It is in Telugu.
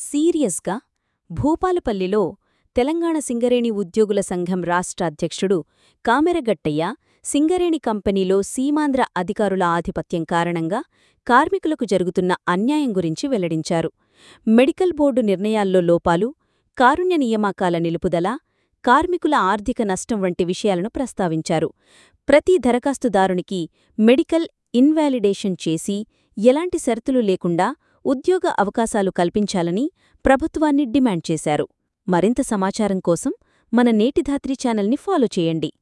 సీరియస్గా భూపాలపల్లిలో తెలంగాణ సింగరేణి ఉద్యోగుల సంఘం రాష్ట్ర అధ్యక్షుడు కామెరగట్టయ్య సింగరేణి కంపెనీలో సీమాంధ్ర అధికారుల ఆధిపత్యం కారణంగా కార్మికులకు జరుగుతున్న అన్యాయం గురించి వెల్లడించారు మెడికల్ బోర్డు నిర్ణయాల్లో లోపాలు కారుణ్య నియామకాల నిలుపుదల కార్మికుల ఆర్థిక నష్టం వంటి విషయాలను ప్రస్తావించారు ప్రతి దరఖాస్తుదారునికి మెడికల్ ఇన్వాలిడేషన్ చేసి ఎలాంటి షరతులు లేకుండా ఉద్యోగ అవకాశాలు కల్పించాలని ప్రభుత్వాన్ని డిమాండ్ చేశారు మరింత సమాచారం కోసం మన నేటిధాత్రి ఛానల్ని ఫాలో చేయండి